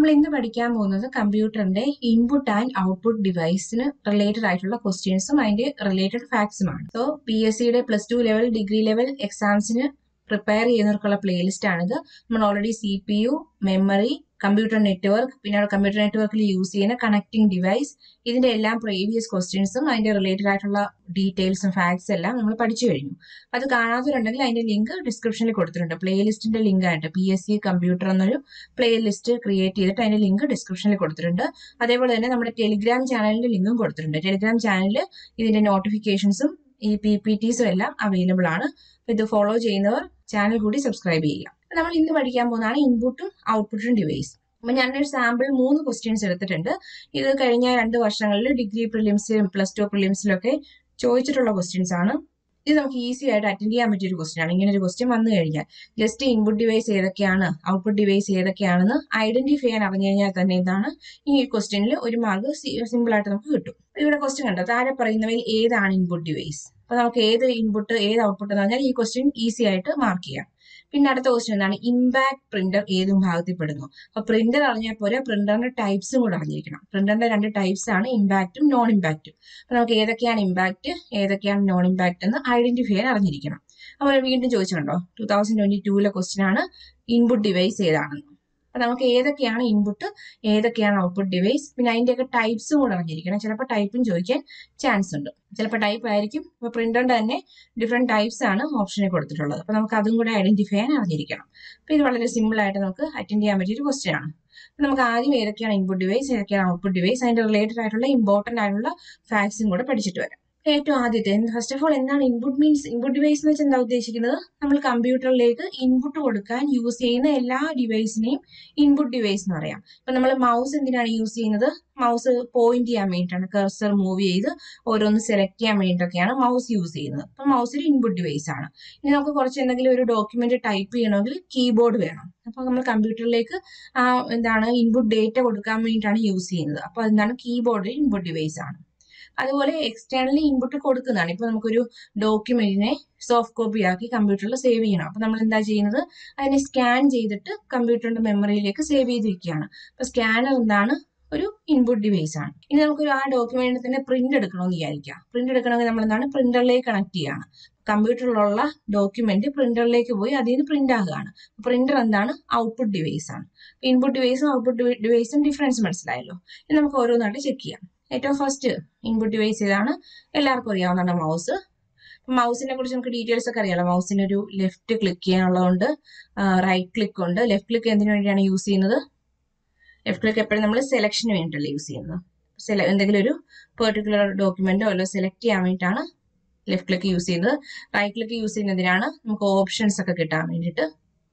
നമ്മൾ ഇന്ന് പഠിക്കാൻ പോകുന്നത് കമ്പ്യൂട്ടറിന്റെ ഇൻപുട്ട് ആൻഡ് ഔട്ട്പുട്ട് ഡിവൈസിന് റിലേറ്റഡ് ആയിട്ടുള്ള ക്വസ്റ്റ്യൻസും അതിന്റെ റിലേറ്റഡ് ഫാക്ട്സുമാണ് സോ പി എസ് സിയുടെ plus two level degree level എക്സാംസിന് പ്രിപ്പയർ ചെയ്യുന്നവർക്കുള്ള പ്ലേലിസ്റ്റ് ആണിത് നമ്മൾ already C P U memory computer network പിന്നെ കമ്പ്യൂട്ടർ നെറ്റ്വർക്കിൽ യൂസ് ചെയ്യുന്ന കണക്ടിംഗ് ഡിവൈസ് ഇതിന്റെ എല്ലാം പ്രീവിയസ് ക്വസ്റ്റ്യൻസും അതിന്റെ റിലേറ്റഡ് ആയിട്ടുള്ള ഡീറ്റെയിൽസും ഫാക്ട്സ് എല്ലാം നമ്മൾ പഠിച്ചു കഴിഞ്ഞു അത് കാണാത്തവരുണ്ടെങ്കിൽ അതിന്റെ ലിങ്ക് ഡിസ്ക്രിപ്ഷനിൽ കൊടുത്തിട്ടുണ്ട് പ്ലേലിസ്റ്റിന്റെ ലിങ്ക് ആയിട്ട് പി എസ് സി കമ്പ്യൂട്ടർ എന്നൊരു പ്ലേലിസ്റ്റ് ക്രിയേറ്റ് ചെയ്തിട്ട് അതിന്റെ ലിങ്ക് ഡിസ്ക്രിപ്ഷനിൽ കൊടുത്തിട്ടുണ്ട് അതേപോലെ തന്നെ നമ്മുടെ ടെലിഗ്രാം ചാനലിന്റെ ലിങ്കും കൊടുത്തിട്ടുണ്ട് ടെലിഗ്രാം ചാനലിൽ ഇതിന്റെ നോട്ടിഫിക്കേഷൻസും ഈ പി പി ടീസും എല്ലാം അവൈലബിൾ ആണ് ഇത് ഫോളോ ചെയ്യുന്നവർ ചാനൽ കൂടി സബ്സ്ക്രൈബ് ചെയ്യുക നമ്മൾ ഇന്ന് പഠിക്കാൻ പോകുന്നതാണ് ഇൻപുട്ടും ഔട്ട്പുട്ടും ഡിവൈസ് അപ്പൊ ഞാനൊരു സാമ്പിൾ മൂന്ന് ക്വസ്റ്റ്യൻസ് എടുത്തിട്ടുണ്ട് ഇത് കഴിഞ്ഞ രണ്ട് വർഷങ്ങളിൽ ഡിഗ്രി പ്രിലിംസിലും പ്ലസ് ടു പ്രിലിംസിലും ഒക്കെ ചോദിച്ചിട്ടുള്ള ക്വസ്റ്റ്യൻസ് ആണ് ഇത് നമുക്ക് ഈസി ആയിട്ട് അറ്റൻഡ് ചെയ്യാൻ പറ്റിയ ഒരു ക്വസ്റ്റ്യൻ ആണ് ഇങ്ങനെ ഒരു ക്വസ്റ്റ്യൻ വന്നു കഴിഞ്ഞാൽ ജസ്റ്റ് ഇൻപുട്ട് ഡിവൈസ് ഏതൊക്കെയാണ് ഔട്ട്പുട്ട് ഡിവൈസ് ഏതൊക്കെയാണെന്ന് ഐഡന്റിഫൈ ചെയ്യാൻ അറിഞ്ഞു കഴിഞ്ഞാൽ തന്നെ എന്താണ് ഈ ക്വസ്റ്റ്യനിൽ ഒരു മാർക്ക് സിമ്പിൾ ആയിട്ട് നമുക്ക് കിട്ടും ഇവിടെ ക്വസ്റ്റ്യൻ കണ്ടോ താഴെ പറയുന്നവയിൽ ഏതാണ് ഇൻപുട്ട് ഡിവൈസ് അപ്പൊ നമുക്ക് ഏത് ഇൻപുട്ട് ഏത് ഔട്ട്പുട്ട് എന്ന് പറഞ്ഞാൽ ഈ ക്വസ്റ്റ്യൻ ഈസി ആയിട്ട് മാർക്ക് ചെയ്യാം പിന്നെ അടുത്ത ക്വസ്റ്റ്യൻ എന്താണ് ഇമ്പാക്ട് പ്രിന്റർ ഏത് വിഭാഗത്തിൽ പെടുന്നു അപ്പൊ പ്രിന്റർ അറിഞ്ഞാൽ പോരെ പ്രിന്ററിന്റെ ടൈപ്സും കൂടെ അറിഞ്ഞിരിക്കണം പ്രിന്ററിന്റെ രണ്ട് ടൈപ്സ് ആണ് ഇമ്പാക്റ്റും നോൺ ഇമ്പാക്റ്റും അപ്പൊ നമുക്ക് ഏതൊക്കെയാണ് ഇമ്പാക്ട് ഏതൊക്കെയാണ് നോൺ ഇമ്പാക്ട് എന്ന് ഐഡന്റിഫൈ ചെയ്യാൻ അറിഞ്ഞിരിക്കണം അപ്പോൾ വീണ്ടും ചോദിച്ചിട്ടുണ്ടോ ടൂ തൗസൻഡ് ട്വന്റി ടൂവിലെ ക്വസ്റ്റ്യൻ ആണ് ഇൻപുട്ട് ഡിവൈസ് ഏതാണെന്ന് അപ്പൊ നമുക്ക് ഏതൊക്കെയാണ് ഇൻപുട്ട് ഏതൊക്കെയാണ് ഔട്ട്പുട്ട് ഡിവൈസ് പിന്നെ അതിന്റെയൊക്കെ ടൈപ്സും കൂടെ അറിഞ്ഞിരിക്കണം ചിലപ്പോൾ ടൈപ്പും ചോദിക്കാൻ ചാൻസ് ഉണ്ട് ചിലപ്പോൾ ടൈപ്പ് ആയിരിക്കും ഇപ്പൊ പ്രിന്ററിന്റെ തന്നെ ഡിഫറെന്റ് ടൈപ്സ് ആണ് ഓപ്ഷനിൽ കൊടുത്തിട്ടുള്ളത് അപ്പൊ നമുക്ക് അതും കൂടെ ഐഡന്റിഫൈ ചെയ്യാൻ അറിഞ്ഞിരിക്കണം അപ്പൊ ഇത് വളരെ സിമ്പിൾ ആയിട്ട് നമുക്ക് അറ്റൻഡ് ചെയ്യാൻ പറ്റിയ ഒരു ക്വസ്റ്റ്യൻ ആണ് നമുക്ക് ആദ്യം ഏതൊക്കെയാണ് ഇൻപുട്ട് ഡിവൈസ് ഏതൊക്കെയാണ് ഔട്ട്പുട്ട് ഡിവൈസ് അതിന്റെ റിലേറ്റഡ് ആയിട്ടുള്ള ഇമ്പോർട്ടന്റ് ആയിട്ടുള്ള ഫാക്ട്സും കൂടെ പഠിച്ചിട്ട് വരാം ഏറ്റവും ആദ്യത്തെ ഫസ്റ്റ് ഓഫ് ഓൾ എന്താണ് ഇൻപുട്ട് മീൻസ് ഇൻപുട്ട് ഡിവൈസ് എന്ന് വെച്ചാൽ എന്താ ഉദ്ദേശിക്കുന്നത് നമ്മൾ കമ്പ്യൂട്ടറിലേക്ക് ഇൻപുട്ട് കൊടുക്കാൻ യൂസ് ചെയ്യുന്ന എല്ലാ ഡിവൈസിനെയും ഇൻപുട്ട് ഡിവൈസ് എന്ന് പറയാം ഇപ്പൊ നമ്മൾ മൗസ് എന്തിനാണ് യൂസ് ചെയ്യുന്നത് മൗസ് പോയിന്റ് ചെയ്യാൻ വേണ്ടിയിട്ടാണ് കർസർ മൂവ് ചെയ്ത് ഓരോന്ന് സെലക്ട് ചെയ്യാൻ വേണ്ടിയിട്ടൊക്കെയാണ് മൗസ് യൂസ് ചെയ്യുന്നത് അപ്പൊ മൗസ് ഒരു ഇൻപുട്ട് ഡിവൈസ് ആണ് ഇനി നമുക്ക് കുറച്ച് എന്തെങ്കിലും ഒരു ഡോക്യുമെന്റ് ടൈപ്പ് ചെയ്യണമെങ്കിൽ കീബോർഡ് വേണം അപ്പൊ നമ്മൾ കമ്പ്യൂട്ടറിലേക്ക് ആ എന്താണ് ഇൻപുട്ട് ഡേറ്റ കൊടുക്കാൻ വേണ്ടിയിട്ടാണ് യൂസ് ചെയ്യുന്നത് അപ്പൊ എന്താണ് കീബോർഡ് ഇൻപുട്ട് ഡിവൈസ് ആണ് അതുപോലെ എക്സ്റ്റേണലി ഇൻപുട്ട് കൊടുക്കുന്നതാണ് ഇപ്പൊ നമുക്കൊരു ഡോക്യുമെന്റിനെ സോഫ്റ്റ് കോപ്പി ആക്കി കമ്പ്യൂട്ടറിൽ സേവ് ചെയ്യണം അപ്പൊ നമ്മൾ എന്താ ചെയ്യുന്നത് അതിനെ സ്കാൻ ചെയ്തിട്ട് കമ്പ്യൂട്ടറിന്റെ മെമ്മറിയിലേക്ക് സേവ് ചെയ്ത് വെക്കുകയാണ് അപ്പൊ സ്കാനർ എന്താണ് ഒരു ഇൻപുട്ട് ഡിവൈസ് ആണ് ഇനി നമുക്കൊരു ആ ഡോക്യുമെന്റിന് തന്നെ പ്രിന്റ് എടുക്കണമെന്ന് വിചാരിക്കാം പ്രിന്റ് എടുക്കണമെങ്കിൽ നമ്മൾ എന്താണ് പ്രിന്ററിലേക്ക് കണക്ട് ചെയ്യാണ് കമ്പ്യൂട്ടറിലുള്ള ഡോക്യുമെന്റ് പ്രിന്ററിലേക്ക് പോയി അതിൽ നിന്ന് പ്രിന്റ് ആകുകയാണ് പ്രിന്റർ എന്താണ് ഔട്ട്പുട്ട് ഡിവൈസ് ആണ് ഇൻപുട്ട് ഡിവൈസും ഔട്ട്പുട്ട് ഡിവൈസും ഡിഫറൻസ് മനസ്സിലായല്ലോ ഇനി നമുക്ക് ഓരോന്നായിട്ട് ചെക്ക് ചെയ്യാം ഏറ്റവും ഫസ്റ്റ് ഇൻപുട്ട് ഡിവൈസ് ഏതാണ് എല്ലാവർക്കും അറിയാവുന്നതാണ് മൗസ് മൗസിനെ കുറിച്ച് നമുക്ക് ഡീറ്റെയിൽസ് ഒക്കെ അറിയാലോ മൗസിന് ഒരു ലെഫ്റ്റ് ക്ലിക്ക് ചെയ്യാനുള്ളതുകൊണ്ട് റൈറ്റ് ക്ലിക്ക് ഉണ്ട് ലെഫ്റ്റ് ക്ലിക്ക് എന്തിനു വേണ്ടിയാണ് യൂസ് ചെയ്യുന്നത് ലെഫ്റ്റ് ക്ലിക്ക് എപ്പോഴും നമ്മൾ സെലക്ഷന് വേണ്ടിയിട്ടല്ല യൂസ് ചെയ്യുന്നത് എന്തെങ്കിലും ഒരു പെർട്ടിക്കുലർ ഡോക്യുമെന്റോ അല്ലോ സെലക്ട് ചെയ്യാൻ വേണ്ടിയിട്ടാണ് ലെഫ്റ്റ് ക്ലിക്ക് യൂസ് ചെയ്യുന്നത് റൈറ്റ് ക്ലിക്ക് യൂസ് ചെയ്യുന്നതിനാണ് നമുക്ക് ഓപ്ഷൻസ് ഒക്കെ കിട്ടാൻ വേണ്ടിയിട്ട്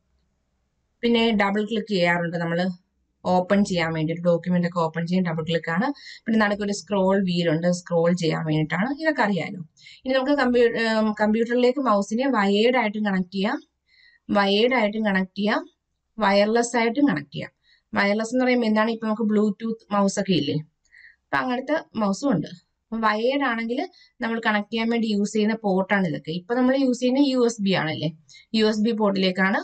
പിന്നെ ഡബിൾ ക്ലിക്ക് ചെയ്യാറുണ്ട് നമ്മൾ ഓപ്പൺ ചെയ്യാൻ വേണ്ടിയിട്ട് ഡോക്യുമെന്റ് ഒക്കെ ഓപ്പൺ ചെയ്യാൻ ഡബിൾ ക്ലിക്ക് ആണ് പിന്നെ നടുക്കൊരു സ്ക്രോൾ വീൽ ഉണ്ട് സ്ക്രോൾ ചെയ്യാൻ വേണ്ടിയിട്ടാണ് ഇതൊക്കെ അറിയാലോ ഇനി നമുക്ക് കമ്പ്യൂ കമ്പ്യൂട്ടറിലേക്ക് മൗസിനെ വയേർഡ് ആയിട്ടും കണക്ട് ചെയ്യാം വയേർഡ് ആയിട്ടും കണക്ട് ചെയ്യാം വയർലെസ് ആയിട്ടും കണക്ട് ചെയ്യാം വയർലെസ് എന്ന് പറയുമ്പോൾ എന്താണ് ഇപ്പൊ നമുക്ക് ബ്ലൂടൂത്ത് മൗസ് ഒക്കെ ഇല്ലേ അപ്പൊ അങ്ങനത്തെ മൗസും ഉണ്ട് അപ്പം വയേർഡ് ആണെങ്കിൽ നമ്മൾ കണക്ട് ചെയ്യാൻ വേണ്ടി യൂസ് ചെയ്യുന്ന പോർട്ടാണ് ഇതൊക്കെ ഇപ്പൊ നമ്മൾ യൂസ് ചെയ്യുന്ന യു എസ് ബി ആണല്ലേ യു എസ് ബി പോർട്ടിലേക്കാണ്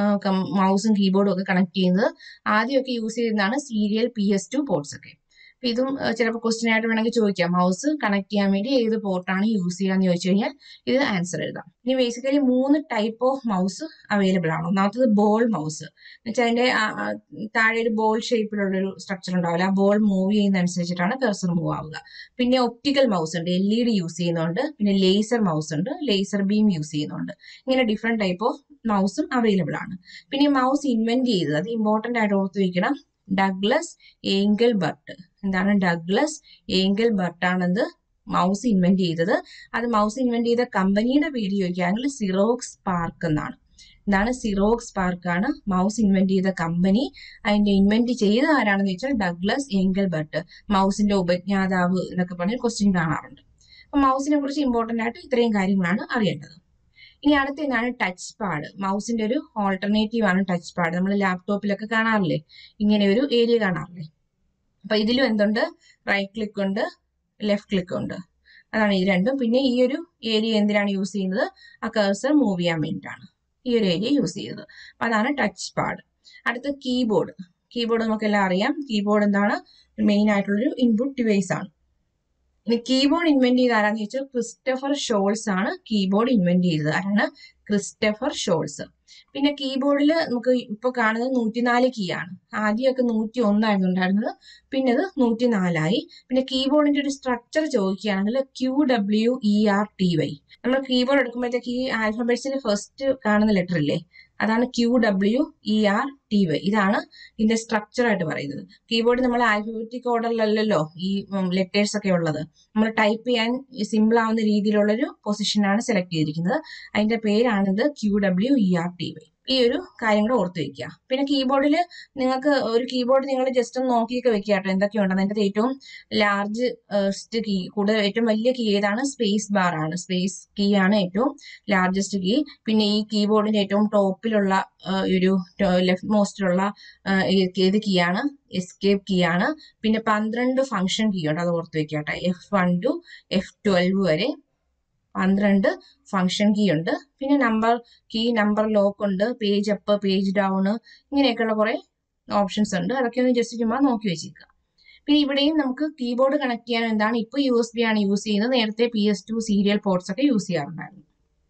മൗസും കീബോർഡും ഒക്കെ കണക്ട് ചെയ്യുന്നത് ആദ്യമൊക്കെ യൂസ് ചെയ്യുന്നതാണ് serial P S two ports ഒക്കെ അപ്പൊ ഇതും ചിലപ്പോൾ ക്വസ്റ്റ്യൻ ആയിട്ട് വേണമെങ്കിൽ ചോദിക്കാം മൗസ് കണക്ട് ചെയ്യാൻ വേണ്ടി ഏത് പോർട്ടാണ് യൂസ് ചെയ്യാന്ന് ചോദിച്ചു കഴിഞ്ഞാൽ ഇത് ആൻസർ എഴുതാം ഇനി ബേസിക്കലി മൂന്ന് ടൈപ്പ് ഓഫ് മൗസ് അവൈലബിൾ ആണ് ഒന്നാമത്തത് ബോൾ മൗസ് എന്നുവെച്ചാൽ അതിന്റെ താഴെ ഒരു ബോൾ ഷേപ്പിലുള്ള ഒരു സ്ട്രക്ചർ ഉണ്ടാവില്ല ആ ബോൾ മൂവ് ചെയ്യുന്ന അനുസരിച്ചിട്ടാണ് കർസർ മൂവ് ആവുക പിന്നെ ഒപ്റ്റിക്കൽ മൗസ് ഉണ്ട് എൽ ഇ ഡി യൂസ് ചെയ്യുന്നുണ്ട് പിന്നെ ലേസർ മൗസ് ഉണ്ട് ലേസർ ബീം യൂസ് ചെയ്യുന്നുണ്ട് ഇങ്ങനെ ഡിഫറെന്റ് ടൈപ്പ് ഓഫ് മൗസും അവൈലബിൾ ആണ് പിന്നെ മൗസ് ഇൻവെന്റ് ചെയ്തത് അത് ഇമ്പോർട്ടന്റ് ആയിട്ട് ഓർത്ത് വെക്കണം ഡഗ്ലസ് ഏങ്കൽ ബർട്ട് എന്താണ് ഡഗ്ലസ് ഏങ്കൽ ബർട്ടാണെന്ന് മൗസ് ഇൻവെന്റ് ചെയ്തത് അത് മൗസ് ഇൻവെന്റ് ചെയ്ത കമ്പനിയുടെ പേര് ചോദിക്കുകയാണെങ്കിൽ സിറോക്സ് പാർക്ക് എന്നാണ് എന്താണ് സിറോക്സ് പാർക്ക് ആണ് മൗസ് ഇൻവെന്റ് ചെയ്ത കമ്പനി അതിന്റെ ഇൻവെന്റ് ചെയ്ത ആരാണെന്ന് വെച്ചാൽ ഡഗ്ലസ് ഏങ്കൽ ബർട്ട് മൗസിന്റെ ഉപജ്ഞാതാവ് എന്നൊക്കെ പറഞ്ഞ് ക്വസ്റ്റ്യൻ കാണാറുണ്ട് അപ്പൊ മൗസിനെ കുറിച്ച് ഇമ്പോർട്ടന്റ് ആയിട്ട് ഇത്രയും കാര്യങ്ങളാണ് അറിയേണ്ടത് ഇനി അടുത്ത എന്താണ് ടച്ച് പാഡ് മൗസിന്റെ ഒരു ഓൾട്ടർനേറ്റീവ് ആണ് ടച്ച് പാഡ് നമ്മൾ ലാപ്ടോപ്പിലൊക്കെ കാണാറില്ലേ ഇങ്ങനെ ഒരു ഏരിയ കാണാറില്ലേ അപ്പൊ ഇതിലും എന്തുണ്ട് റൈറ്റ് ക്ലിക്ക് ഉണ്ട് ലെഫ്റ്റ് ക്ലിക്ക് ഉണ്ട് അതാണ് ഈ രണ്ടും പിന്നെ ഈ ഒരു ഏരിയ എന്തിനാണ് യൂസ് ചെയ്യുന്നത് ആ കേഴ്സർ മൂവ് ചെയ്യാൻ വേണ്ടിയിട്ടാണ് ഈ ഒരു ഏരിയ യൂസ് ചെയ്തത് അപ്പൊ അതാണ് ടച്ച് പാഡ് അടുത്ത കീബോർഡ് കീബോർഡ് നമുക്കെല്ലാം അറിയാം കീബോർഡ് എന്താണ് മെയിൻ ആയിട്ടുള്ളൊരു ഇൻപുട്ട് ഡിവൈസ് ആണ് ഇനി കീബോർഡ് ഇൻവെന്റ് ചെയ്ത ആരാന്ന് ചോദിച്ചാൽ ക്രിസ്റ്റഫർ ഷോൾസ് ആണ് കീബോർഡ് ഇൻവെന്റ് ചെയ്തത് ആരാണ് ക്രിസ്റ്റഫർ ഷോൾസ് പിന്നെ കീബോർഡിൽ നമുക്ക് ഇപ്പൊ കാണുന്നത് നൂറ്റിനാല് കീ ആണ് ആദ്യമൊക്കെ നൂറ്റി ഒന്നായിരുന്നു ഉണ്ടായിരുന്നത് പിന്നെ അത് നൂറ്റിനാലായി പിന്നെ കീബോർഡിന്റെ ഒരു സ്ട്രക്ചർ ചോദിക്കുകയാണെങ്കിൽ Q W E R T Y നമ്മൾ കീബോർഡ് എടുക്കുമ്പോഴത്തേക്ക് ഈ ആൽഫബറ്റ്സിൽ ഫസ്റ്റ് കാണുന്ന ലെറ്റർ ഇല്ലേ അതാണ് Q W E R T Y ഇതാണ് ഇതിന്റെ സ്ട്രക്ചർ ആയിട്ട് പറയുന്നത് കീബോർഡ് നമ്മൾ ആൽഫബറ്റിക് ഓർഡറിലല്ലല്ലോ ഈ ലെറ്റേഴ്സ് ഒക്കെ ഉള്ളത് നമ്മൾ ടൈപ്പ് ചെയ്യാൻ സിമ്പിൾ ആവുന്ന രീതിയിലുള്ളൊരു പൊസിഷനാണ് സെലക്ട് ചെയ്തിരിക്കുന്നത് അതിന്റെ പേരാണിത് Q W E R T Y ഈ ഒരു കാര്യം കൂടെ ഓർത്ത് വെക്കുക പിന്നെ കീബോർഡിൽ നിങ്ങൾക്ക് ഒരു കീബോർഡ് നിങ്ങൾ ജസ്റ്റ് ഒന്ന് നോക്കിയൊക്കെ വെക്കുക കേട്ടോ എന്തൊക്കെയുണ്ടെന്ന് അതിൻ്റെ ഏറ്റവും ലാർജ് കീ കൂടുതൽ ഏറ്റവും വലിയ കീ ഏതാണ് സ്പേസ് ബാർ ആണ് സ്പേസ് കീ ആണ് ഏറ്റവും ലാർജസ്റ്റ് കീ പിന്നെ ഈ കീബോർഡിന്റെ ഏറ്റവും ടോപ്പിലുള്ള ഒരു ലെഫ്റ്റ് മോസ്റ്റിലുള്ള ഏത് കീ ആണ് എസ്കേപ്പ് കീ ആണ് പിന്നെ പന്ത്രണ്ട് ഫംഗ്ഷൻ കീ ഉണ്ട് അത് ഓർത്ത് വെക്കുക കേട്ടോ F one to F twelve വരെ പന്ത്രണ്ട് ഫംഗ്ഷൻ കീ ഉണ്ട് പിന്നെ നമ്പർ കീ നമ്പർ ലോക്ക് ഉണ്ട് പേജ് അപ്പ് പേജ് ഡൗൺ ഇങ്ങനെയൊക്കെയുള്ള കുറെ ഓപ്ഷൻസ് ഉണ്ട് അതൊക്കെ ഒന്ന് ജസ്റ്റ് ചുമ്മാ നോക്കി വെച്ചേക്കുക പിന്നെ ഇവിടെയും നമുക്ക് കീബോർഡ് കണക്ട് ചെയ്യാൻ എന്താണ് ഇപ്പോൾ യു എസ് ബി ആണ് യൂസ് ചെയ്യുന്നത് നേരത്തെ P S two serial ports ഒക്കെ യൂസ് ചെയ്യാറുണ്ടായിരുന്നു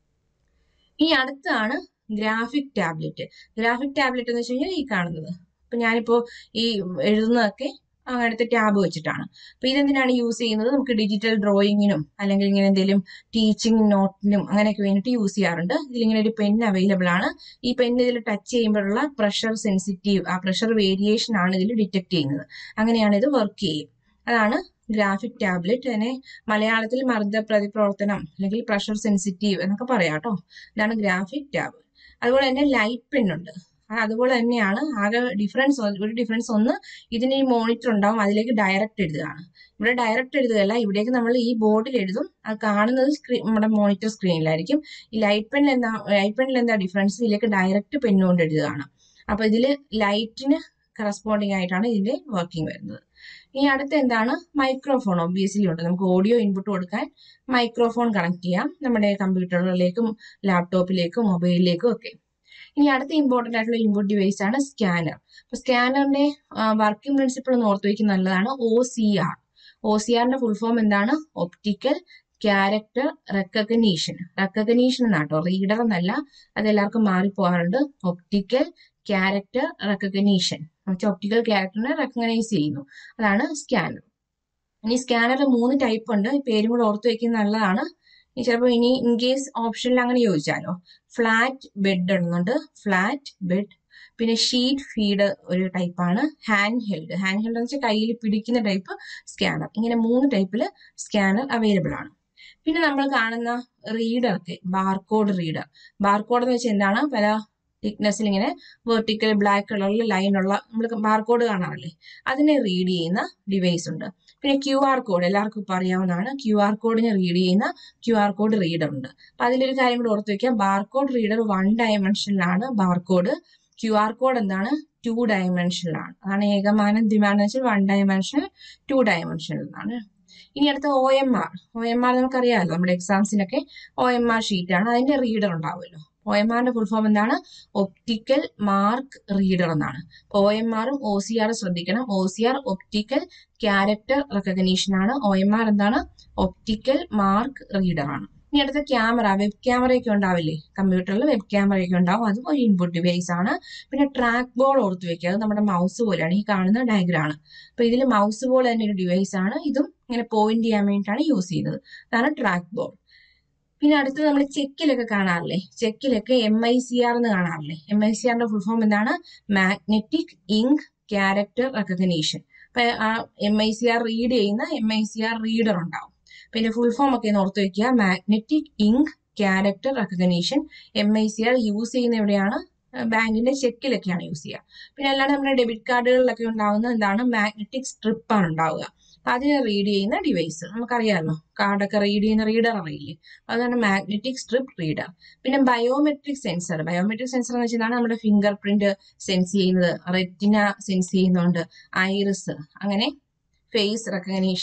ഇനി അടുത്താണ് ഗ്രാഫിക് ടാബ്ലറ്റ് ഗ്രാഫിക് ടാബ്ലറ്റ് എന്ന് വെച്ച് കഴിഞ്ഞാൽ ഈ കാണുന്നത് അപ്പൊ ഞാനിപ്പോ ഈ എഴുതുന്നതൊക്കെ അങ്ങനത്തെ ടാബ് വെച്ചിട്ടാണ് അപ്പൊ ഇതെന്തിനാണ് യൂസ് ചെയ്യുന്നത് നമുക്ക് ഡിജിറ്റൽ ഡ്രോയിങ്ങിനും അല്ലെങ്കിൽ ഇങ്ങനെ എന്തെങ്കിലും ടീച്ചിങ് നോട്ടിനും അങ്ങനെയൊക്കെ വേണ്ടിയിട്ട് യൂസ് ചെയ്യാറുണ്ട് ഇതിലിങ്ങനെ ഒരു പെൻ അവൈലബിൾ ആണ് ഈ പെൻ ഇതിൽ ടച്ച് ചെയ്യുമ്പോഴുള്ള പ്രഷർ സെൻസിറ്റീവ് ആ പ്രഷർ വേരിയേഷൻ ആണ് ഇതിൽ ഡിറ്റക്ട് ചെയ്യുന്നത് അങ്ങനെയാണ് ഇത് വർക്ക് ചെയ്യും അതാണ് ഗ്രാഫിക് ടാബ്ലറ്റ് അതിനെ മലയാളത്തിൽ മർദ്ദ പ്രതിപ്രവർത്തനം അല്ലെങ്കിൽ പ്രഷർ സെൻസിറ്റീവ് എന്നൊക്കെ പറയാം കേട്ടോ ഇതാണ് ഗ്രാഫിക് ടാബ് അതുപോലെ തന്നെ ലൈറ്റ് പെൻ ഉണ്ട് അതുപോലെ തന്നെയാണ് ആകെ ഡിഫറൻസ് ഒരു ഡിഫറൻസ് ഒന്ന് ഇതിന് ഈ മോണിറ്റർ ഉണ്ടാവും അതിലേക്ക് ഡയറക്റ്റ് എഴുതുകയാണ് ഇവിടെ ഡയറക്റ്റ് എഴുതുകയല്ല ഇവിടേക്ക് നമ്മൾ ഈ ബോർഡിൽ എഴുതും അത് കാണുന്നത് സ്ക്രീൻ നമ്മുടെ മോണിറ്റർ സ്ക്രീനിലായിരിക്കും ഈ ലൈറ്റ് പെനിൽ എന്താ ലൈറ്റ് പെനിൽ എന്താ ഡിഫറൻസ് ഇതിലേക്ക് ഡയറക്റ്റ് പെന്നുകൊണ്ട് എഴുതുകയാണ് അപ്പൊ ഇതിൽ ലൈറ്റിന് കറസ്പോണ്ടിങ് ആയിട്ടാണ് ഇതിന്റെ വർക്കിംഗ് വരുന്നത് ഇനി അടുത്ത എന്താണ് മൈക്രോഫോൺ ഒബിയസ്ലി ഉണ്ട് നമുക്ക് ഓഡിയോ ഇൻപുട്ട് കൊടുക്കാൻ മൈക്രോഫോൺ കണക്ട് ചെയ്യാം നമ്മുടെ കമ്പ്യൂട്ടറുകളിലേക്കും ലാപ്ടോപ്പിലേക്കും മൊബൈലിലേക്കും ഒക്കെ ഇനി അടുത്ത ഇമ്പോർട്ടന്റ് ആയിട്ടുള്ള ഇൻപുട്ട് ഡിവൈസ് ആണ് സ്കാനർ അപ്പൊ സ്കാനറിന്റെ വർക്കിംഗ് പ്രിൻസിപ്പിൾ ഒന്ന് ഓർത്ത് വയ്ക്കുന്ന നല്ലതാണ് O C R O C ആറിന്റെ ഫുൾ ഫോം എന്താണ് ഒപ്റ്റിക്കൽ ക്യാരക്ടർ റെക്കഗ്നീഷൻ റെക്കഗ്നീഷൻ എന്നാട്ടോ റീഡർ എന്നല്ല അത് എല്ലാവർക്കും മാറിപ്പോകാറുണ്ട് ഒപ്റ്റിക്കൽ ക്യാരക്ടർ റെക്കഗ്നീഷൻ ഒപ്റ്റിക്കൽ ക്യാരക്ടറിനെ റെക്കഗ്നൈസ് ചെയ്യുന്നു അതാണ് സ്കാനർ ഇനി സ്കാനർ മൂന്ന് ടൈപ്പ് ഉണ്ട് പേരും കൂടെ ഓർത്ത് വെക്കുന്ന നല്ലതാണ് ചിലപ്പോൾ ഇനി ഇൻ കേസ് ഓപ്ഷനിൽ അങ്ങനെ ചോദിച്ചാലോ ഫ്ലാറ്റ് ബെഡ് എന്നുണ്ട് ഫ്ലാറ്റ് ബെഡ് പിന്നെ ഷീറ്റ് ഫീഡ് ഒരു ടൈപ്പാണ് ഹാൻഡ് ഹെൽഡ് ഹാൻഡ് ഹെൽഡ് എന്ന് വെച്ചാൽ കയ്യിൽ പിടിക്കുന്ന ടൈപ്പ് സ്കാനർ ഇങ്ങനെ മൂന്ന് ടൈപ്പിൽ സ്കാനർ അവൈലബിൾ ആണ് പിന്നെ നമ്മൾ കാണുന്ന റീഡർക്ക് ബാർകോഡ് റീഡർ ബാർകോഡ് എന്ന് വെച്ചാൽ എന്താണ് പല തിക്നെസ്സിൽ ഇങ്ങനെ വെർട്ടിക്കൽ ബ്ലാക്ക് കളറിൽ ലൈനുള്ള നമ്മൾ ബാർകോഡ് കാണാറില്ലേ അതിനെ റീഡ് ചെയ്യുന്ന ഡിവൈസ് ഉണ്ട് പിന്നെ ക്യു ആർ കോഡ് എല്ലാവർക്കും ഇപ്പോൾ അറിയാവുന്നതാണ് ക്യു ആർ കോഡിനെ റീഡ് ചെയ്യുന്ന ക്യു ആർ കോഡ് റീഡർ ഉണ്ട് അപ്പൊ അതിലൊരു കാര്യം കൂടെ ഓർത്ത് വെക്കാം ബാർകോഡ് റീഡർ വൺ ഡയമെൻഷനിലാണ് ബാർകോഡ് ക്യു ആർ കോഡ് എന്താണ് ടു ഡയമെൻഷനിലാണ് അതാണ് ഏകമാനം ദ്വിമാനം വെച്ചാൽ വൺ ഡയമെൻഷനൽ ടു ഡയമെൻഷനൽ എന്നാണ് ഇനി അടുത്ത O M R O M R നമുക്കറിയാമല്ലോ നമ്മുടെ എക്സാംസിനൊക്കെ ഒ എം ആർ ഷീറ്റ് ആണ് അതിന്റെ റീഡർ ഉണ്ടാവുമല്ലോ ഒ എം ആറിന്റെ ഫുൾ ഫോം എന്താണ് ഒപ്റ്റിക്കൽ മാർക്ക് റീഡർ എന്നാണ് ഒ എം ആറും ഒ സി ആറും ശ്രദ്ധിക്കണം O C R optical character recognition ആണ് ഒ എം ആർ എന്താണ് ഒപ്റ്റിക്കൽ മാർക്ക് റീഡർ ആണ് ഇനി അടുത്ത ക്യാമറ വെബ് ക്യാമറയൊക്കെ ഉണ്ടാവില്ലേ കമ്പ്യൂട്ടറിൽ വെബ് ക്യാമറയൊക്കെ ഉണ്ടാവും അതും ഒരു ഇൻപുട്ട് ഡിവൈസ് ആണ് പിന്നെ ട്രാക്ക് ബോൾ ഓർത്ത് വെക്കുക അത് നമ്മുടെ മൗസ് പോലെയാണ് ഈ കാണുന്ന ഡയഗ്രാം ആണ് അപ്പൊ ഇതിൽ മൗസ് ബോൾ തന്നെ ഒരു ഡിവൈസ് ആണ് ഇതും ഇങ്ങനെ പോയിന്റ് ചെയ്യാൻ വേണ്ടിയിട്ടാണ് യൂസ് ചെയ്യുന്നത് അതാണ് ട്രാക്ക് ബോൾ പിന്നെ അടുത്ത് നമ്മൾ ചെക്കിലൊക്കെ കാണാറില്ലേ ചെക്കിലൊക്കെ എം ഐ സി ആർ എന്ന് കാണാറില്ലേ എം ഐ സി ആറിന്റെ ഫുൾ ഫോം എന്താണ് മാഗ്നറ്റിക് ഇങ്ക് ക്യാരക്ടർ റെക്കഗ്നീഷൻ അപ്പൊ ആ M I C R read ചെയ്യുന്ന M I C R reader ഉണ്ടാവും പിന്നെ ഫുൾ ഫോം ഒക്കെ ഒന്ന് ഓർത്ത് വെക്കുക magnetic ink character recognition M I C R use ചെയ്യുന്ന എവിടെയാണ് ബാങ്കിന്റെ ചെക്കിലൊക്കെയാണ് യൂസ് ചെയ്യുക പിന്നെ അല്ലാണ്ട് നമ്മുടെ ഡെബിറ്റ് കാർഡുകളിലൊക്കെ ഉണ്ടാകുന്ന എന്താണ് മാഗ്നറ്റിക് സ്ട്രിപ്പ് ആണ് ഉണ്ടാവുക അപ്പൊ അതിനെ റീഡ് ചെയ്യുന്ന ഡിവൈസ് നമുക്കറിയാമല്ലോ കാർഡൊക്കെ റീഡ് ചെയ്യുന്ന റീഡർ അറിയില്ലേ അതാണ് മാഗ്നറ്റിക് സ്ട്രിപ്പ് റീഡർ പിന്നെ ബയോമെട്രിക് സെൻസർ ബയോമെട്രിക് സെൻസർ എന്ന് വെച്ചാൽ നമ്മുടെ ഫിംഗർ പ്രിന്റ് സെൻസ് ചെയ്യുന്നത് റെറ്റിന സെൻസ് ചെയ്യുന്നുണ്ട് ഐറിസ് അങ്ങനെ ഫേസ് റെക്കഗ്നീഷൻ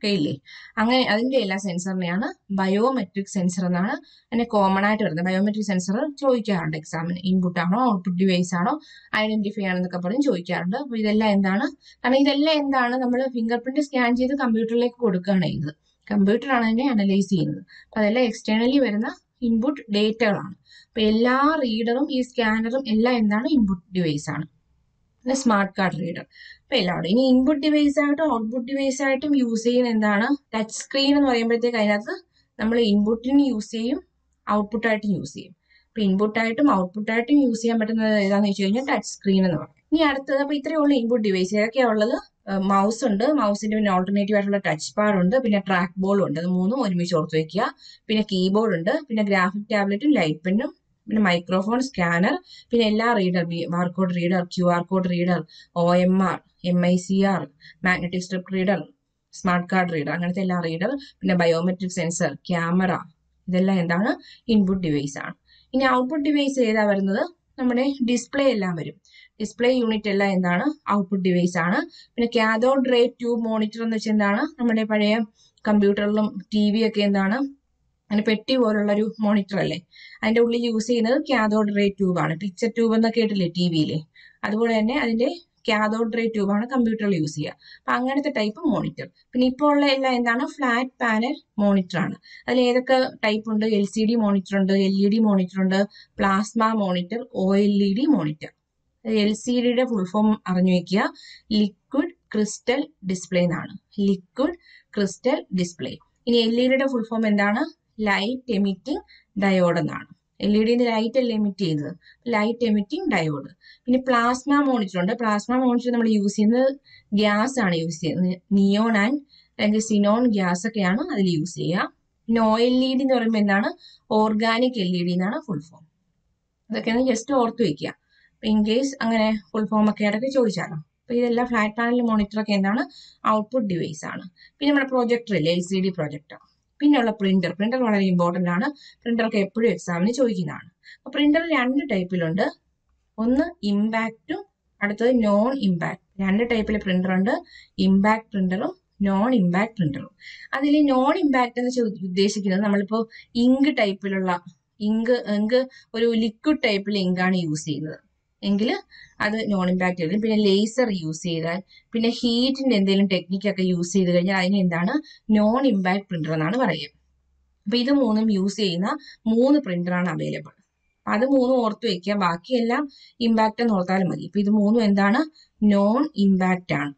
ഒക്കെ ഇല്ലേ അങ്ങനെ അതിന്റെ എല്ലാ സെൻസറിനെയാണ് ബയോമെട്രിക് സെൻസർ എന്നാണ് അതിനെ കോമൺ ആയിട്ട് വരുന്നത് ബയോമെട്രിക് സെൻസർ ചോദിക്കാറുണ്ട് എക്സാമിന് ഇൻപുട്ട് ആണോ ഔട്ട്പുട്ട് ഡിവൈസ് ആണോ ഐഡന്റിഫൈ ആണെന്നൊക്കെ പറഞ്ഞ് ചോദിക്കാറുണ്ട് അപ്പൊ ഇതെല്ലാം എന്താണ് കാരണം ഇതെല്ലാം എന്താണ് നമ്മൾ ഫിംഗർ പ്രിന്റ് സ്കാൻ ചെയ്ത് കമ്പ്യൂട്ടറിലേക്ക് കൊടുക്കുകയാണ് ചെയ്യുന്നത് കമ്പ്യൂട്ടറാണ് അതിനെ അനലൈസ് ചെയ്യുന്നത് അപ്പൊ അതെല്ലാം എക്സ്റ്റേണലി വരുന്ന ഇൻപുട്ട് ഡേറ്റകളാണ് അപ്പൊ എല്ലാ റീഡറും ഈ സ്കാനറും എല്ലാം എന്താണ് ഇൻപുട്ട് ഡിവൈസ് ആണ് പിന്നെ സ്മാർട്ട് കാർഡ് റീഡർ അപ്പൊ എല്ലാവരും ഇനി ഇൻപുട്ട് ഡിവൈസ് ആയിട്ടും ഔട്ട്പുട്ട് ഡിവൈസ് ആയിട്ടും യൂസ് ചെയ്യുന്ന എന്താണ് ടച്ച് സ്ക്രീൻ എന്ന് പറയുമ്പോഴത്തേക്ക് അതിനകത്ത് നമ്മൾ ഇൻപുട്ടിന് യൂസ് ചെയ്യും ഔട്ട്പുട്ടായിട്ടും യൂസ് ചെയ്യും അപ്പൊ ഇൻപുട്ടായിട്ടും ഔട്ട്പുട്ടായിട്ടും യൂസ് ചെയ്യാൻ പറ്റുന്നത് ഏതാണെന്ന് വെച്ച് കഴിഞ്ഞാൽ ടച്ച് സ്ക്രീൻ എന്ന് പറയും ഇനി അടുത്തത് അപ്പൊ ഇത്രയേ ഉള്ളൂ ഇൻപുട്ട് ഡിവൈസ് ഏതൊക്കെയാ ഉള്ളത് മൗസ് ഉണ്ട് മൗസിന്റെ പിന്നെ ഓൾട്ടർനേറ്റീവ് ആയിട്ടുള്ള ടച്ച് പാഡ് ഉണ്ട് പിന്നെ ട്രാക്ക് ബോളും ഉണ്ട് അത് മൂന്നും ഒരുമിച്ച് ഓർത്ത് വെക്കുക പിന്നെ കീബോർഡ് ഉണ്ട് പിന്നെ ഗ്രാഫിക് ടാബ്ലറ്റും ലൈറ്റ് പെന്നും പിന്നെ മൈക്രോഫോൺ സ്കാനർ പിന്നെ എല്ലാ reader barcode reader Q R code reader O M R M I C R magnetic strip reader smart card reader അങ്ങനത്തെ എല്ലാ റീഡർ പിന്നെ ബയോമെട്രിക് സെൻസർ ക്യാമറ ഇതെല്ലാം എന്താണ് ഇൻപുട്ട് ഡിവൈസ് ആണ് ഇനി ഔട്ട്പുട്ട് ഡിവൈസ് ഏതാ വരുന്നത് നമ്മുടെ ഡിസ്പ്ലേ എല്ലാം വരും ഡിസ്പ്ലേ യൂണിറ്റ് എല്ലാം എന്താണ് ഔട്ട്പുട്ട് ഡിവൈസ് ആണ് പിന്നെ കാഥോഡ് റേ ട്യൂബ് മോണിറ്റർ എന്ന് വെച്ചാൽ എന്താണ് നമ്മുടെ പഴയ കമ്പ്യൂട്ടറിലും ടി വി ഒക്കെ എന്താണ് അങ്ങനെ പെട്ടി പോലുള്ള ഒരു മോണിറ്റർ അല്ലേ അതിന്റെ ഉള്ളിൽ യൂസ് ചെയ്യുന്നത് കാഥോഡ് റേ ട്യൂബ് ആണ് പിക്ചർ ട്യൂബ് എന്നൊക്കെ കേട്ടില്ലേ ടി വിയിലെ അതുപോലെ തന്നെ അതിന്റെ കാഥോഡ് റേ ട്യൂബ് ആണ് കമ്പ്യൂട്ടറിൽ യൂസ് ചെയ്യുക അപ്പൊ അങ്ങനത്തെ ടൈപ്പ് മോണിറ്റർ പിന്നെ ഇപ്പോൾ ഉള്ള എല്ലാം എന്താണ് ഫ്ലാറ്റ് പാനൽ മോണിറ്റർ ആണ് അതിൽ ഏതൊക്കെ ടൈപ്പ് ഉണ്ട് എൽ സി ഡി മോണിറ്റർ ഉണ്ട് എൽ ഇ ഡി മോണിറ്റർ ഉണ്ട് plasma monitor O L E D monitor L C ഡിയുടെ ഫുൾ ഫോം അറിഞ്ഞു വെക്കുക ലിക്വിഡ് ക്രിസ്റ്റൽ ഡിസ്പ്ലേ എന്നാണ് ലിക്വിഡ് ക്രിസ്റ്റൽ ഡിസ്പ്ലേ ഇനി എൽ ഇ ഡിയുടെ ഫുൾ ഫോം എന്താണ് ലൈറ്റ് എമിറ്റിംഗ് ഡയോഡ് എന്നാണ് എൽ ഇ ഡിന്റെ ലൈറ്റ് അല്ലേ എമിറ്റ് ചെയ്യുന്നത് ലൈറ്റ് എമിറ്റിംഗ് ഡയോഡ് പിന്നെ പ്ലാസ്മ മോണിറ്റർ ഉണ്ട് പ്ലാസ്മ മോണിറ്റർ നമ്മൾ യൂസ് ചെയ്യുന്നത് ഗ്യാസ് ആണ് യൂസ് ചെയ്യുന്നത് നിയോൺ ആൻഡ് അല്ലെങ്കിൽ സിനോൺ ഗ്യാസ് ഒക്കെയാണ് അതിൽ യൂസ് ചെയ്യുക പിന്നെ ഒ എൽ ഇ ഡി എന്ന് പറയുമ്പോൾ എന്താണ് ഓർഗാനിക് എൽ ഇ ഡി എന്നാണ് ഫുൾ ഫോം അതൊക്കെയാണ് ജസ്റ്റ് ഓർത്ത് വെക്കുക അപ്പൊ ഇൻ കേസ് അങ്ങനെ ഫുൾ ഫോം ഒക്കെ ഇടയ്ക്ക് ചോദിച്ചാലോ അപ്പൊ ഇതെല്ലാം ഫ്ലാറ്റ് പാനൽ മോണിറ്റർ ഒക്കെ എന്താണ് ഔട്ട്പുട്ട് ഡിവൈസ് ആണ് പിന്നെ നമ്മുടെ പ്രൊജക്ടർ ഇല്ലേ എൽ സി ഡി പ്രൊജക്ടർ പിന്നെയുള്ള പ്രിന്റർ പ്രിന്റർ വളരെ ഇമ്പോർട്ടന്റ് ആണ് പ്രിന്റർ ഒക്കെ എപ്പോഴും എക്സാമിന് ചോദിക്കുന്നതാണ് അപ്പൊ പ്രിന്റർ രണ്ട് ടൈപ്പിലുണ്ട് ഒന്ന് ഇമ്പാക്റ്റും അടുത്തത് നോൺ ഇമ്പാക്ട് രണ്ട് ടൈപ്പിലെ പ്രിന്റർ ഉണ്ട് ഇമ്പാക്ട് പ്രിന്ററും നോൺ ഇമ്പാക്ട് പ്രിന്ററും അതിൽ നോൺ ഇമ്പാക്ട് എന്ന് ചോ- ഉദ്ദേശിക്കുന്നത് നമ്മളിപ്പോ ഇങ്ക് ടൈപ്പിലുള്ള ഇങ്ക് ഇങ്ക് ഒരു ലിക്വിഡ് ടൈപ്പിലെ ഇങ്കാണ് യൂസ് ചെയ്യുന്നത് എങ്കിൽ അത് നോൺ ഇമ്പാക്ട് ആയിരിക്കും പിന്നെ ലേസർ യൂസ് ചെയ്താൽ പിന്നെ ഹീറ്റിന്റെ എന്തെങ്കിലും ടെക്നിക്കൊക്കെ യൂസ് ചെയ്ത് കഴിഞ്ഞാൽ അതിന് എന്താണ് നോൺ ഇമ്പാക്ട് പ്രിന്റർ എന്നാണ് പറയുക അപ്പൊ ഇത് മൂന്നും യൂസ് ചെയ്യുന്ന മൂന്ന് പ്രിന്ററാണ് അവൈലബിൾ അത് മൂന്നും ഓർത്ത് വെക്കുക ബാക്കിയെല്ലാം ഇമ്പാക്ട് എന്ന് ഓർത്താലും മതി അപ്പൊ ഇത് മൂന്നും എന്താണ് നോൺ ഇമ്പാക്ട് ആണ്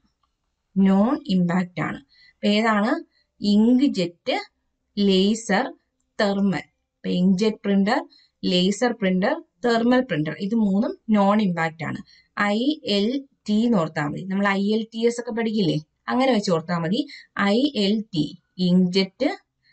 നോൺ ഇമ്പാക്ട് ആണ് അപ്പൊ ഏതാണ് ഇങ്ക് ജെറ്റ് ലേസർ തെർമൽ ഇപ്പൊ ink jet printer laser printer thermal printer ഇത് മൂന്നും നോൺ ഇമ്പാക്ട് ആണ് ഐ എൽ ടി എന്ന് ഓർത്താൽ മതി നമ്മൾ ഐ എൽ ടി എസ് ഒക്കെ പഠിക്കില്ലേ അങ്ങനെ വെച്ച് ഓർത്താൽ മതി I L T inkjet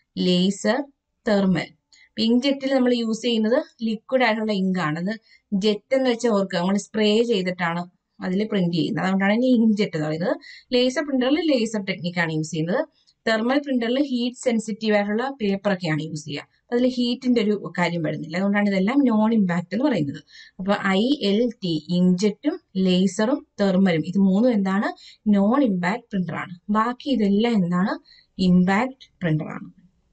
laser thermal ഇങ്ക്ജെറ്റിൽ നമ്മൾ യൂസ് ചെയ്യുന്നത് ലിക്വിഡ് ആയിട്ടുള്ള ഇങ്ക് ആണ് അത് ജെറ്റ് എന്ന് വെച്ചാൽ ഓർക്കുക നമ്മൾ സ്പ്രേ ചെയ്തിട്ടാണ് അതിൽ പ്രിന്റ് ചെയ്യുന്നത് അതുകൊണ്ടാണ് ഇനി ഇങ്ക്ജെറ്റ് എന്ന് പറയുന്നത് ലേസർ പ്രിന്ററിൽ ലേസർ ടെക്നിക്കാണ് യൂസ് ചെയ്യുന്നത് തെർമൽ പ്രിന്ററിൽ ഹീറ്റ് സെൻസിറ്റീവ് ആയിട്ടുള്ള പേപ്പർ ഒക്കെയാണ് യൂസ് ചെയ്യുക അതിൽ ഹീറ്റിന്റെ ഒരു കാര്യം വരുന്നില്ല അതുകൊണ്ടാണ് ഇതെല്ലാം നോൺ ഇമ്പാക്ട് എന്ന് പറയുന്നത് അപ്പൊ ഐ എൽ ടി ഇൻജെറ്റും ലേസറും തെർമലും ഇത് മൂന്നും എന്താണ് നോൺ ഇമ്പാക്ട് പ്രിന്റർ ആണ് ബാക്കി ഇതെല്ലാം എന്താണ് ഇമ്പാക്ട് പ്രിന്റർ ആണ്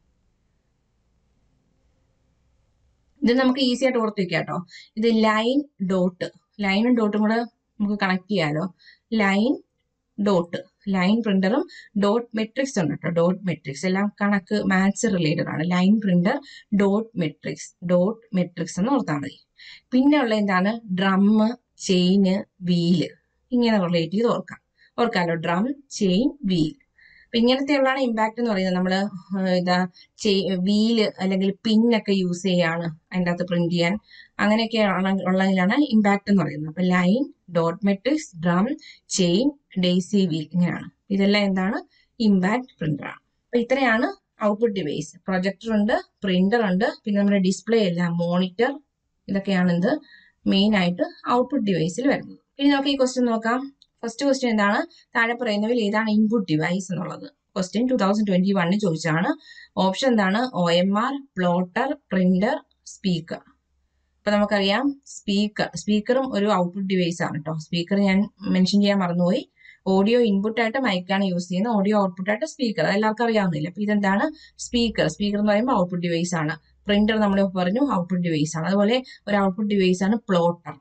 ഇത് നമുക്ക് ഈസി ആയിട്ട് ഓർത്ത് വെക്കാം കേട്ടോ ഇത് ലൈൻ ഡോട്ട് ലൈനും ഡോട്ടും കൂടെ നമുക്ക് കണക്ട് ചെയ്യാലോ ലൈൻ ഡോട്ട് ലൈൻ പ്രിന്ററും ഡോട്ട് മെട്രിക്സ് ഉണ്ട് കേട്ടോ ഡോട്ട് മെട്രിക്സ് എല്ലാം കണക്ക് മാത്സ് റിലേറ്റഡ് ആണ് line printer dot matrix dot matrix എന്ന് ഓർത്താൽ മതി പിന്നെ ഉള്ള എന്താണ് ഡ്രം ചെയിന് വീല് ഇങ്ങനെ റിലേറ്റ് ചെയ്ത് ഓർക്കാം ഓർക്കാലോ ഡ്രം ചെയിൻ വീൽ അപ്പൊ ഇങ്ങനത്തെ ഉള്ളതാണ് ഇമ്പാക്ട് എന്ന് പറയുന്നത് നമ്മള് ഏഹ് ഇതാ വീല് അല്ലെങ്കിൽ പിന്നൊക്കെ യൂസ് ചെയ്യാണ് അതിൻ്റെ അകത്ത് പ്രിന്റ് ചെയ്യാൻ അങ്ങനെയൊക്കെ ആണ്- ഉള്ളതിലാണ് ഇമ്പാക്ട് എന്ന് പറയുന്നത് അപ്പൊ line dot matrix drum chain daisy wheel ഇങ്ങനെയാണ് ഇതെല്ലാം എന്താണ് ഇമ്പാക്ട് പ്രിന്റർ ആണ് അപ്പൊ ഇത്രയാണ് ഔട്ട്പുട്ട് ഡിവൈസ് പ്രൊജക്ടർ ഉണ്ട് പ്രിന്റർ ഉണ്ട് പിന്നെ നമ്മുടെ ഡിസ്പ്ലേ എല്ലാം മോണിറ്റർ ഇതൊക്കെയാണ് എന്ത് മെയിൻ ആയിട്ട് ഔട്ട്പുട്ട് ഡിവൈസിൽ വരുന്നത് ഇനി നമുക്ക് ഈ ക്വസ്റ്റ്യൻ നോക്കാം ഫസ്റ്റ് ക്വസ്റ്റ്യൻ എന്താണ് താഴെ പറയുന്നവയിൽ ഏതാണ് ഇൻപുട്ട് ഡിവൈസ് എന്നുള്ളത് ക്വസ്റ്റ്യൻ ടൂ തൗസൻഡ് ട്വന്റി വണ്ണിൽ ചോദിച്ചാണ് ഓപ്ഷൻ എന്താണ് O M R plotter printer speaker ഇപ്പൊ നമുക്കറിയാം സ്പീക്കർ സ്പീക്കറും ഒരു ഔട്ട്പുട്ട് ഡിവൈസ് ആണ് കേട്ടോ സ്പീക്കർ ഞാൻ മെൻഷൻ ചെയ്യാൻ മറന്നുപോയി ഓഡിയോ ഇൻപുട്ട് ആയിട്ട് മൈക്കാണ് യൂസ് ചെയ്യുന്നത് ഓഡിയോ ഔട്ട്പുട്ട് ആയിട്ട് സ്പീക്കർ എല്ലാവർക്കും അറിയാവുന്നില്ല അപ്പൊ ഇതെന്താണ് സ്പീക്കർ സ്പീക്കർ എന്ന് പറയുമ്പോൾ ഔട്ട്പുട്ട് ഡിവൈസ് ആണ് പ്രിന്റർ നമ്മൾ പറഞ്ഞു ഔട്ട്പുട്ട് ഡിവൈസ് ആണ് അതുപോലെ ഒരു ഔട്ട്പുട്ട് ഡിവൈസ് ആണ് പ്ലോട്ടർ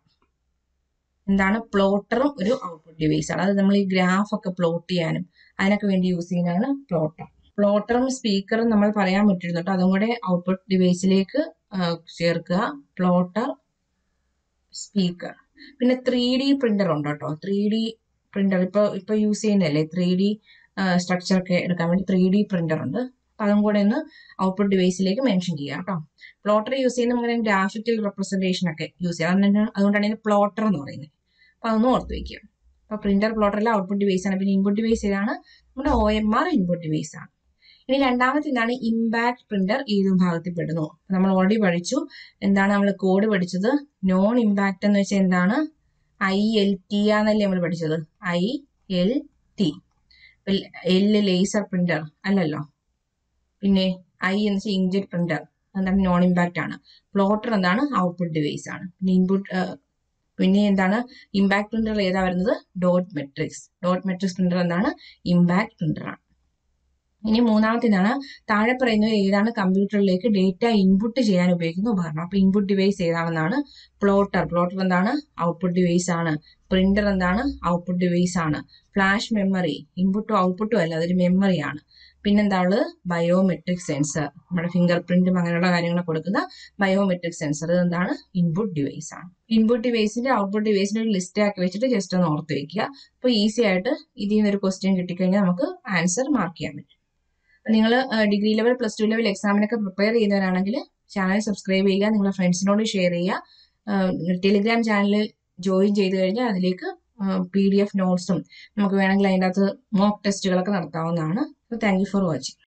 എന്താണ് പ്ലോട്ടറും ഒരു ഔട്ട്പുട്ട് ഡിവൈസ് ആണ് അത് നമ്മൾ ഈ ഗ്രാഫ് ഒക്കെ പ്ലോട്ട് ചെയ്യാനും അതിനൊക്കെ വേണ്ടി യൂസ് ചെയ്യുന്നതാണ് പ്ലോട്ടർ പ്ലോട്ടറും സ്പീക്കറും നമ്മൾ പറയാൻ പറ്റിയിരുന്നു കേട്ടോ അതും കൂടെ ഔട്ട്പുട്ട് ഡിവൈസിലേക്ക് ചേർക്കുക പ്ലോട്ടർ സ്പീക്കർ പിന്നെ ത്രീ ഡി പ്രിന്റർ ഉണ്ട് കേട്ടോ ത്രീ ഡി പ്രിന്റർ ഇപ്പൊ ഇപ്പൊ യൂസ് ചെയ്യുന്നതല്ലേ ത്രീ ഡി സ്ട്രക്ചർ ഒക്കെ എടുക്കാൻ വേണ്ടി ത്രീ ഡി പ്രിന്റർ ഉണ്ട് അപ്പൊ അതും കൂടെ ഒന്ന് ഔട്ട്പുട്ട് ഡിവൈസിലേക്ക് മെൻഷൻ ചെയ്യാം കേട്ടോ പ്ലോട്ടർ യൂസ് ചെയ്യുന്ന നമുക്ക് ഗ്രാഫിക്കൽ റെപ്രസെന്റേഷൻ ഒക്കെ യൂസ് ചെയ്യാം അതുകൊണ്ടാണ് അതുകൊണ്ടാണ് ഇതിന് പ്ലോട്ടർ എന്ന് പറയുന്നത് അപ്പൊ അതൊന്നും ഓർത്ത് വയ്ക്കുക അപ്പൊ പ്രിന്റർ പ്ലോട്ടറിലെ ഔട്ട്പുട്ട് ഡിവൈസ് ആണ് പിന്നെ ഇൻപുട്ട് ഡിവൈസ് ഏതാണ് നമ്മുടെ O M R input device ആണ് ഇനി രണ്ടാമത്തെ എന്താണ് ഇമ്പാക്ട് പ്രിന്റർ ഏത് വിഭാഗത്തിൽ പെടുന്നു നമ്മൾ ഓൾറെഡി പഠിച്ചു എന്താണ് നമ്മൾ കോഡ് പഠിച്ചത് നോൺ ഇമ്പാക്ട് എന്ന് വെച്ചാൽ എന്താണ് ഐ എൽ ടി ആന്നല്ലേ നമ്മൾ പഠിച്ചത് I L T L laser printer അല്ലല്ലോ പിന്നെ ഐ എന്ന് വെച്ചാൽ ഇങ്ക്ജെറ്റ് പ്രിന്റർ എന്താണ് നോൺ ഇമ്പാക്ട് ആണ് പ്ലോട്ടർ എന്താണ് ഔട്ട്പുട്ട് ഡിവൈസ് ആണ് പിന്നെ ഇൻപുട്ട് പിന്നെ എന്താണ് ഇമ്പാക്ട് പ്രിന്റർ ഏതാ വരുന്നത് dot matrix dot matrix printer എന്താണ് ഇമ്പാക്ട് പ്രിന്റർ ആണ് ഇനി മൂന്നാമത്തേതാണ് താഴെ പറയുന്നത് ഏതാണ് കമ്പ്യൂട്ടറിലേക്ക് ഡേറ്റ ഇൻപുട്ട് ചെയ്യാൻ ഉപയോഗിക്കുന്ന ഉപകരണം അപ്പൊ ഇൻപുട്ട് ഡിവൈസ് ഏതാണെന്നാണ് പ്ലോട്ടർ പ്ലോട്ടർ എന്താണ് ഔട്ട്പുട്ട് ഡിവൈസ് ആണ് പ്രിന്റർ എന്താണ് ഔട്ട്പുട്ട് ഡിവൈസ് ആണ് ഫ്ലാഷ് മെമ്മറി ഇൻപുട്ടും ഔട്ട്പുട്ടും അല്ല അതൊരു മെമ്മറിയാണ് പിന്നെന്താ ഉള്ളത് ബയോമെട്രിക് സെൻസർ നമ്മുടെ ഫിംഗർ പ്രിന്റും അങ്ങനെയുള്ള കാര്യങ്ങൾ കൊടുക്കുന്ന ബയോമെട്രിക് സെൻസർ എന്താണ് ഇൻപുട്ട് ഡിവൈസ് ആണ് ഇൻപുട്ട് ഡിവൈസിന്റെ ഔട്ട്പുട്ട് ഡിവൈസിന്റെ ഒരു ലിസ്റ്റ് ആക്കി വെച്ചിട്ട് ജസ്റ്റ് ഒന്ന് ഓർത്ത് വെക്കുക അപ്പോൾ ഈസി ആയിട്ട് ഇതിൽ നിന്ന് ഒരു ക്വസ്റ്റ്യൻ കിട്ടിക്കഴിഞ്ഞാൽ നമുക്ക് ആൻസർ മാർക്ക് ചെയ്യാൻ പറ്റും നിങ്ങൾ degree level plus two level എക്സാമിനൊക്കെ പ്രിപ്പയർ ചെയ്യുന്നവരാണെങ്കിൽ ചാനൽ സബ്സ്ക്രൈബ് ചെയ്യുക നിങ്ങളുടെ ഫ്രണ്ട്സിനോട് ഷെയർ ചെയ്യുക ടെലിഗ്രാം ചാനൽ ജോയിൻ ചെയ്ത് കഴിഞ്ഞാൽ അതിലേക്ക് പി ഡി എഫ് നോട്ട്സും നമുക്ക് വേണമെങ്കിൽ അതിൻ്റെ അകത്ത് മോക്ക് ടെസ്റ്റുകളൊക്കെ നടത്താവുന്നതാണ് താങ്ക് യു ഫോർ വാച്ചിങ്